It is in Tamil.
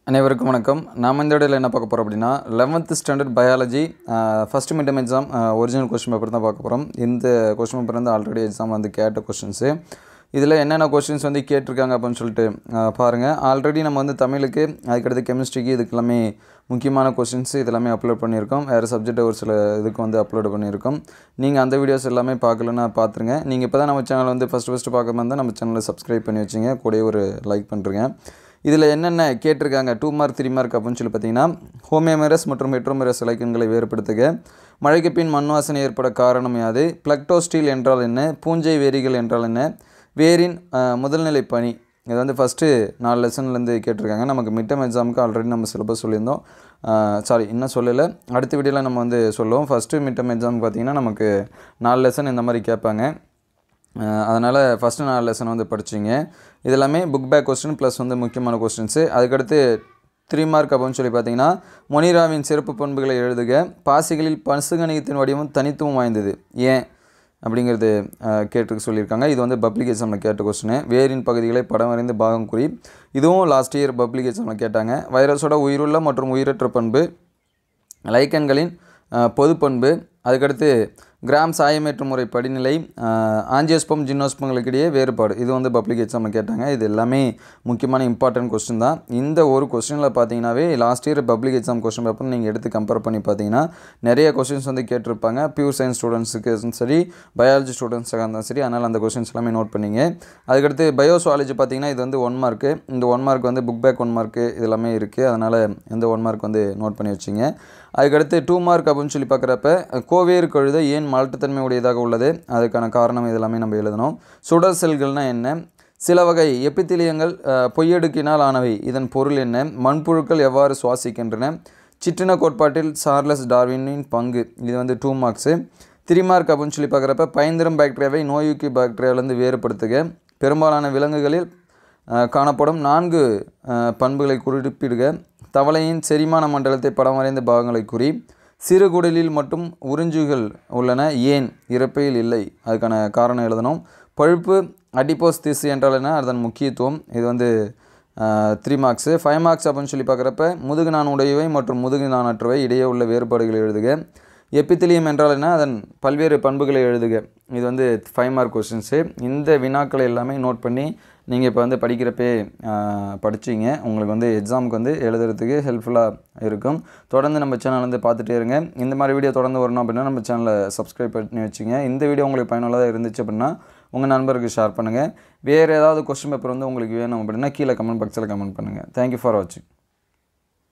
அனைவருக்கும் வணக்கம் நாம் இந்த இடையில என்ன பார்க்க போகிறோம் அப்படின்னா eleventh standard biology first midterm exam original question paper தான் பார்க்க போகிறோம் இந்த கொஸ்டின் பேப்பர் வந்து ஆல்ரெடி எக்ஸாம் வந்து கேட்ட கொஸ்டின்ஸு இதில் என்னென்ன கொஸ்டின்ஸ் வந்து கேட்டிருக்காங்க அப்படின்னு சொல்லிட்டு பாருங்கள் ஆல்ரெடி நம்ம வந்து தமிழுக்கு அதுக்கடுத்து கெமிஸ்ட்ரிக்கு இதுக்கு எல்லாமே முக்கியமான கொஸ்டின்ஸ் இதெல்லாமே அப்லோட் பண்ணியிருக்கோம் வேறு சப்ஜெக்ட் ஒரு சில இதுக்கு வந்து அப்லோட் பண்ணியிருக்கோம் நீங்கள் அந்த வீடியோஸ் எல்லாமே பார்க்கலன்னா பார்த்துருங்க நீங்கள் இப்போ தான் நம்ம சேனல் வந்து ஃபஸ்ட்டு ஃபஸ்ட்டு பார்க்க மாதிரி நம்ம சேனலை சப்ஸ்கிரைப் பண்ணி வச்சிங்க கூடயே ஒரு லைக் பண்ணுறேங்க இதில் என்னென்ன கேட்டிருக்காங்க டூ மார்க் த்ரீ மார்க் அப்படின்னு சொல்லி பார்த்தீங்கன்னா ஹோமியோமெரஸ் மற்றும் மெட்ரோமெரஸ் இலக்கணங்களை வேறுபடுத்துக மழைக்கு பின் மண் வாசனை ஏற்பட காரணம் யாது பிளக்டோஸ்டீல் என்றால் என்ன பூஞ்சை வேரிகள் என்றால் என்ன வேரின் அஹ், முதல்நிலை பணி இது வந்து ஃபஸ்ட்டு நாலு லெசன்லேருந்து கேட்டிருக்காங்க நமக்கு மிட்டம் எக்ஸாமுக்கு ஆல்ரெடி நம்ம சிலபஸ் சொல்லியிருந்தோம் சாரி இன்னும் சொல்லலை அடுத்த வீடியோவில் நம்ம வந்து சொல்லுவோம் ஃபஸ்ட்டு மிட்டம் எக்ஸாமுக்கு பார்த்தீங்கன்னா நமக்கு நாலு லெசன் இந்த மாதிரி கேட்பாங்க அதனால் ஃபஸ்ட்டு நாலு லெசன் வந்து படிச்சிங்க இது எல்லாமே புக் பேக் கொஸ்டின் ப்ளஸ் வந்து முக்கியமான கொஸ்டின்ஸு அதுக்கடுத்து த்ரீ மார்க் அப்படின்னு சொல்லி பார்த்தீங்கன்னா மொனிராவின் சிறப்பு பண்புகளை எழுதுக பாசிகளில் பசுகணிகத்தின் வடிவம் தனித்துவம் வாய்ந்தது ஏன் அப்படிங்கிறது அஹ், கேட்டு சொல்லியிருக்காங்க இது வந்து பப்ளிக் எக்ஸாமில் கேட்ட கொஸ்டின் வேரின் பகுதிகளை படம் வரைந்து பாகம் குறி இதுவும் லாஸ்ட் இயர் பப்ளிக் எக்ஸாமில் கேட்டாங்க வைரஸோட உயிருள்ள மற்றும் உயிரற்ற பண்பு லைக்கன்களின் அஹ், பொதுப்பண்பு அதுக்கடுத்து கிராம் சாயமேற்று முறை படிநிலை ஆஞ்சியோஸ்பம் ஜின்னோஸ்பங்களுக்கிடையே வேறுபாடு இது வந்து பப்ளிக் எக்ஸாமில் கேட்டாங்க இது எல்லாமே முக்கியமான இம்பார்ட்டன்ட் கொஸ்டின் தான் இந்த ஒரு கொஸ்டினில் பார்த்தீங்கன்னாவே last year public exam question paper நீங்கள் எடுத்து கம்பேர் பண்ணி பார்த்தீங்கன்னா நிறைய கொஸ்டின்ஸ் வந்து கேட்டிருப்பாங்க பியூர் சயின்ஸ் ஸ்டூடெண்ட்ஸுக்கு சரி பயாலஜி ஸ்டூடெண்ட்ஸாக இருந்தாலும் சரி அதனால் அந்த கொஸ்டின்ஸ் எல்லாமே நோட் பண்ணிங்க அதுக்கடுத்து பயோசுவாலஜி பார்த்தீங்கன்னா இது வந்து ஒன் மார்க்கு இந்த ஒன் மார்க் வந்து புக் பேக் ஒன் மார்க்கு இது எல்லாமே இருக்குது அதனால் இந்த ஒன் மார்க் வந்து நோட் பண்ணி வச்சிங்க அதுக்கடுத்து டூ மார்க் அப்படின்னு சொல்லி பார்க்குறப்ப கோவேறு கழுதை ஏன் மால்ட்டுத்தன்மை உடையதாக உள்ளது அதுக்கான காரணம் இதெல்லாமே நம்ம எழுதணும் சுடர் செல்கள்னால் என்ன சில வகை எப்பித்திலியங்கள் அஹ், பொய்யடுக்கினால் ஆனவை இதன் பொருள் என்ன மண்புழுக்கள் எவ்வாறு சுவாசிக்கின்றன சிற்றின கோட்பாட்டில் சார்லஸ் டார்வினின் பங்கு இது வந்து டூ மார்க்ஸு த்ரீ மார்க் அப்படின்னு சொல்லி பார்க்குறப்ப பைந்திரம் பாக்டீரியாவை நோயூக்கி பாக்டீரியாவிலேருந்து வேறுபடுத்துக பெரும்பாலான விலங்குகளில் அஹ், காணப்படும் நான்கு அஹ், பண்புகளை குறிப்பிடுக தவளையின் செரிமான மண்டலத்தை படம் வரைந்த பாகங்களை குறி சிறு குடலில் மட்டும் உறிஞ்சுகள் உள்ளன ஏன் இறப்பையில் இல்லை அதுக்கான காரணம் எழுதணும் பழுப்பு அடிப்போஸ் திசு என்றால் என்ன அதன் முக்கியத்துவம் இது வந்து த்ரீ மார்க்ஸு ஃபைவ் மார்க்ஸ் அப்படின்னு சொல்லி பார்க்குறப்ப முதுகு நான் உடையவை மற்றும் முதுகு நானற்றவை இடையே உள்ள வேறுபாடுகளை எழுதுக எப்பித்திலியம் என்றால் என்ன அதன் பல்வேறு பண்புகளை எழுதுக இது வந்து ஃபைவ் மார்க் கொஸ்டின்ஸு இந்த வினாக்களை எல்லாமே நோட் பண்ணி நீங்கள் இப்போ வந்து படிக்கிறப்பே படிச்சிங்க உங்களுக்கு வந்து எக்ஸாமுக்கு வந்து எழுதுறதுக்கு ஹெல்ப்ஃபுல்லாக இருக்கும் தொடர்ந்து நம்ம சேனல் வந்து பார்த்துட்டே இருங்க இந்த மாதிரி வீடியோ தொடர்ந்து வரணும் அப்படின்னா நம்ம சேனலை சப்ஸ்கிரைப் பண்ணி வச்சுங்க இந்த வீடியோ உங்களுக்கு பயனுள்ளதாக இருந்துச்சு அப்படின்னா உங்கள் நண்பருக்கு ஷேர் பண்ணுங்கள் வேறு ஏதாவது கொஸ்டின் பேப்பர் வந்து உங்களுக்கு வேணும் அப்படின்னா கீழே கமெண்ட் பாக்ஸில் கமெண்ட் பண்ணுங்கள் தேங்க்யூ ஃபார் வாட்சிங்